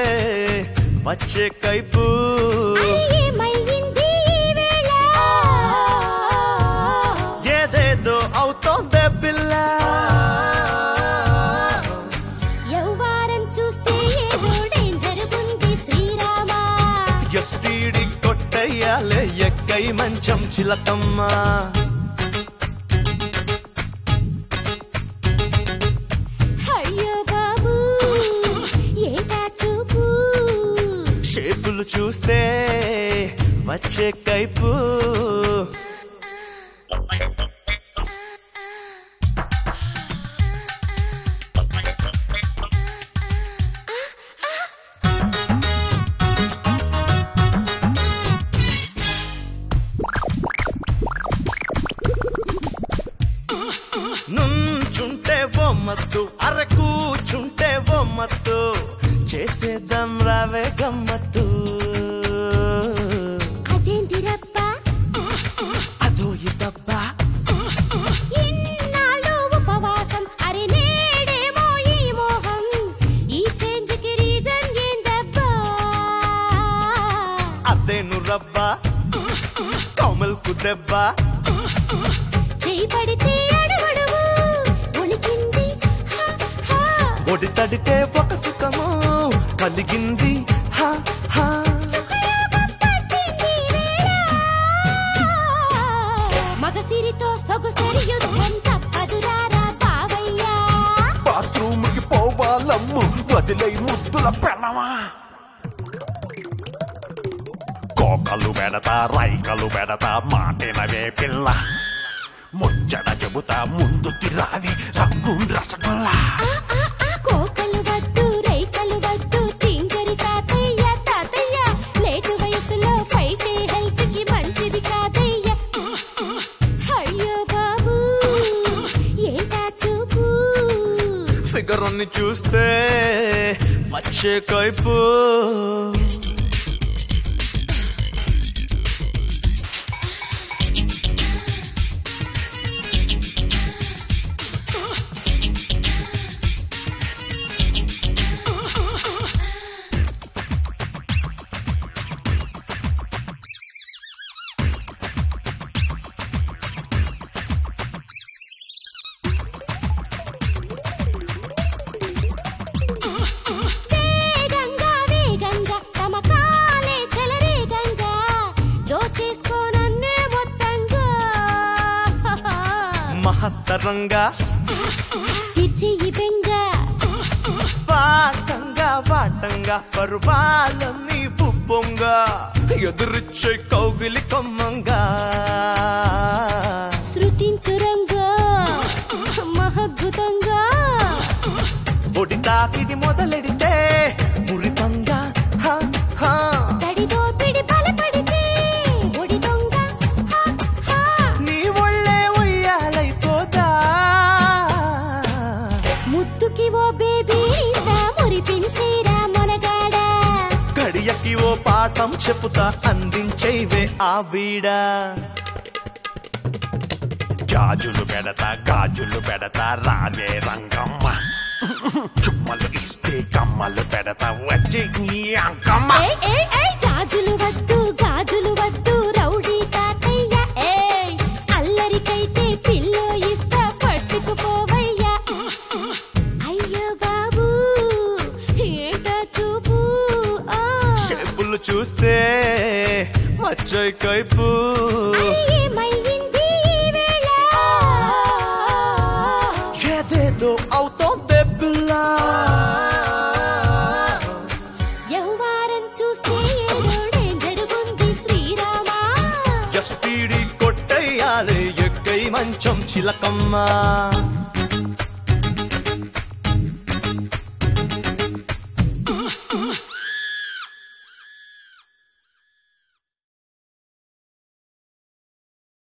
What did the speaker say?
వచ్చే కైపు ఏమయ్యింది ఈ వేళ ఏదేదో అవుతోందే పిల్ల యవ్వారం చూస్తే ఏదో డేంజర్ ఉంది శ్రీరామా ఎస్టీడి కొట్టయ్యాలే ఎక్కై మంచం చిలకమ్మా అయ్యో బాబు ఏటా చూపు షేపులు చూస్తే వచ్చే కైపు నుంచుంటే బొమ్మత్తు అర కూచుంటే బొమ్మత్తు చేసేద్దాం రావే గమ్మత్తు అదేంటిరబ్బా అదో ఇదబ్బా ఇన్నాళ్ళు ఉపవాసం అరే నేడేమో ఈ మోహం ఈ చేంజ్ కి రీజన్ ఏందబ్బా అదేను రబ్బా కౌమల్కు దెబ్బ చేయి పడితే అడుగడుగు ఉనికింది హా, హా. ఒడి తడితే ఒక సుఖము కలిగింది హా హా సుఖయోగం పట్టింది వేళ. మగసిరితో సొగసరి యుద్ధం తప్పదురారా బావయ్యా బాత్రూమ్ కి పోవాలమ్ము వదిలై ముద్దుల పెళ్ళమా కోకలు పెడతా రైకలు పెడతా మాటినవే పిల్ల ముచ్చట చెబుతా ముందుకి రావి రంగు రసగుల్లా ఆ, ఆ, ఆ, కోకలు వద్దు రైకలు వద్దు తింగరి తాతయ్య తాతయ్య లేటు వయసులో ఫైటే హెల్త్ కి మంచిది కాదయ్య అయ్యో బాబు ఏంటా చూపు ఫిగర్ అన్ని చూస్తే వచ్చే కైపు వేగంగా వేగంగా తమ కాలే చెలరేగంగా దోచేసుకోనన్నే మొత్తంగా మహత్తరంగా తీర్చి ఈ బెంగ పాటంగా వాటంగా పరువాలన్నీ బుబ్బొంగా ఎదురిచ్చే కౌగిలి కొమ్మంగా శృతించురంగా మహద్భుతంగా ఒడి తాకిడి మొదలెడితే మురితంగా హా, హా. తడి దోపిడి బలపడితే ఒడి దొంగ హా, హా. నీ ఒళ్ళే ఉయ్యాలైపోదా ముద్దుకి ఓ బేబీ ఇస్తా మురిపించేరా మొనగాడా గడియకి ఓ పాఠం చెప్పుతా అందించేవే ఆ బీడా జాజులు పెడతా గాజులు పెడతా రాజే రంగమ్మ చుమ్మలు ఇస్తే కమ్మలు పెడతా వచ్చి నీ అంకమ్మ ఏయ్, ఏయ్, ఏయ్, గాజులు వద్దు గాజులు వద్దు రౌడీ తాతయ్య ఏయ్ అల్లరికైతే పిల్లో ఇస్తా పట్టుకుపోవయ్యా అయ్యో బాబు ఏంటో చూపు ఆ. షేపులు చూస్తే వచ్చే కైపు అరే, ఏమయ్యింది ఈ వేళ? ఏదేదో అవుతోందే పిల్ల యవ్వారం చూస్తే ఏదో డేంజర్ ఉంది శ్రీరామా ఎస్పీడి కొట్టయ్యాలి ఎక్కై మంచం చిలకమ్మ